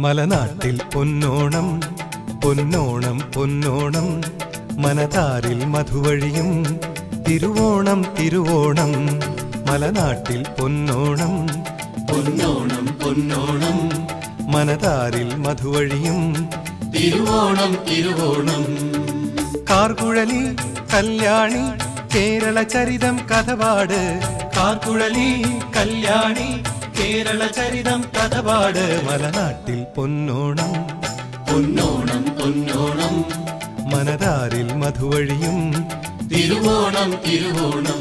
മലനാട്ടിൽ പൊന്നോണം പൊന്നോണം പൊന്നോണം മനതാരിൽ മധുവഴിയും തിരുവോണം തിരുവോണം മലനാട്ടിൽ പൊന്നോണം പൊന്നോണം പൊന്നോണം മനതാരിൽ മധുവഴിയും തിരുവോണം തിരുവോണം കാർകുഴലി കല്യാണി കേരള ചരിതം കഥപാട് കാർകുഴലി കല്യാണി കേരള ചരിതം കഥപാട് മലനാട്ടിൽ പൊന്നോണം പൊന്നോണം പൊന്നോണം മനതാരിൽ മധുവഴിയും തിരുവോണം തിരുവോണം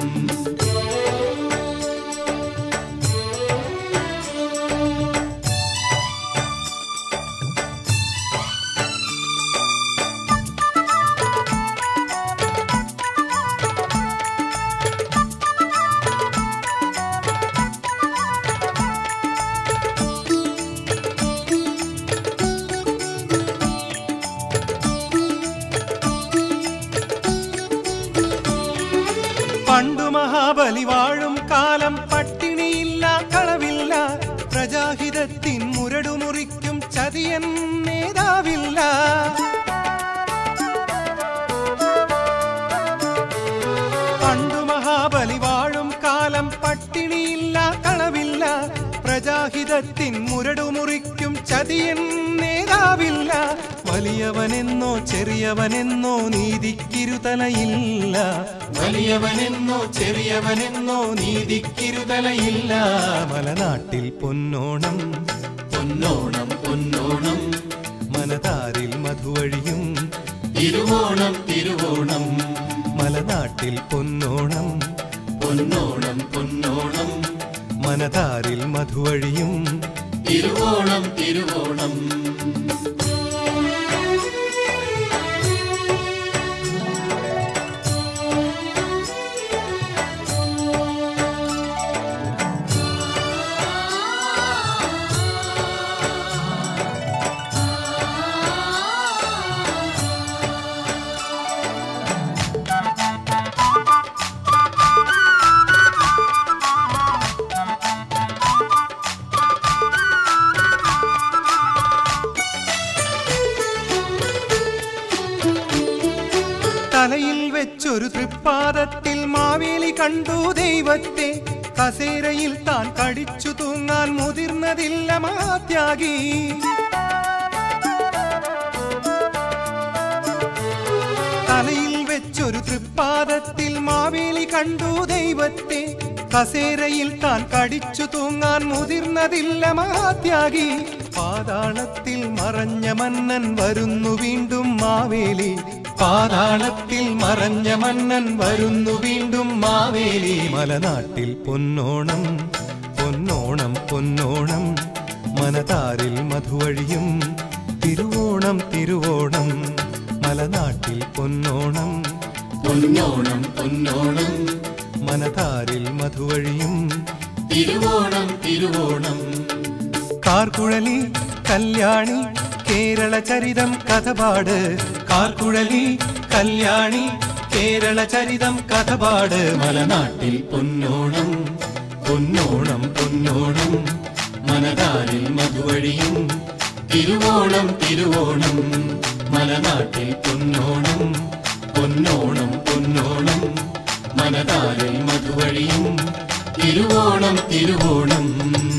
പണ്ടു മഹാബലി വാഴും കാലം പട്ടിണിയില്ല കളവില്ല പ്രജാഹിതത്തിൻ മുരടുമുറിക്കും ചതിയൻ നേതാവില്ല പണ്ടു മഹാബലി വാഴും കാലം പട്ടിണിയില്ല കളവില്ല പ്രജാഹിതത്തിൻ മുരടുമുറിക്കും ചതിയൻ നേതാവില്ല വലിയവനെന്നോ ചെറിയവനെന്നോ നീതിക്കിരുതലയില്ല വലിയവനെന്നോ ചെറിയവനെന്നോ നീതിക്കിരുതലയില്ല മലനാട്ടിൽ പൊന്നോണം പൊന്നോണം പൊന്നോണം മനതാരിൽ മധുവഴിയും തിരുവോണം തിരുവോണം മലനാട്ടിൽ പൊന്നോണം പൊന്നോണം പൊന്നോണം മനതാരിൽ മധുവഴിയും തിരുവോണം തിരുവോണം തലയിൽ വെച്ചൊരു തൃപ്പാദത്തിൽ മാവേലി കണ്ടു ദൈവത്തെ കസേരയിൽ താൻ കടിച്ചു തൂങ്ങാൻ മുതിർന്നതില്ല മാത്യാഗി തലയിൽ വെച്ചൊരു തൃപ്പാദത്തിൽ മാവേലി കണ്ടു ദൈവത്തെ കസേരയിൽ താൻ കടിച്ചു തൂങ്ങാൻ മുതിർന്നതില്ല മാത്യാഗി പാതാളത്തിൽ മറഞ്ഞ മന്നൻ വരുന്നു വീണ്ടും മാവേലി പാതാളത്തിൽ മറഞ്ഞ മന്നൻ വരുന്നു വീണ്ടും മാവേലി മലനാട്ടിൽ പൊന്നോണം പൊന്നോണം പൊന്നോണം മനതാരിൽ മധുവഴിയും തിരുവോണം തിരുവോണം മലനാട്ടിൽ പൊന്നോണം പൊന്നോണം പൊന്നോണം മനതാരിൽ മധുവഴിയും തിരുവോണം തിരുവോണം കാർക്കുഴലി കല്യാണി കേരള ചരിതം കഥപാട് കാർക്കുഴലി കല്യാണി കേരള ചരിതം കഥപാട് മലനാട്ടിൽ പൊന്നോണം പൊന്നോണം പൊന്നോണം മനതാരിൽ മധുവഴിയും തിരുവോണം തിരുവോണം മലനാട്ടിൽ പൊന്നോണം പൊന്നോണം പൊന്നോണം മനതാരിൽ മധുവഴിയും തിരുവോണം തിരുവോണം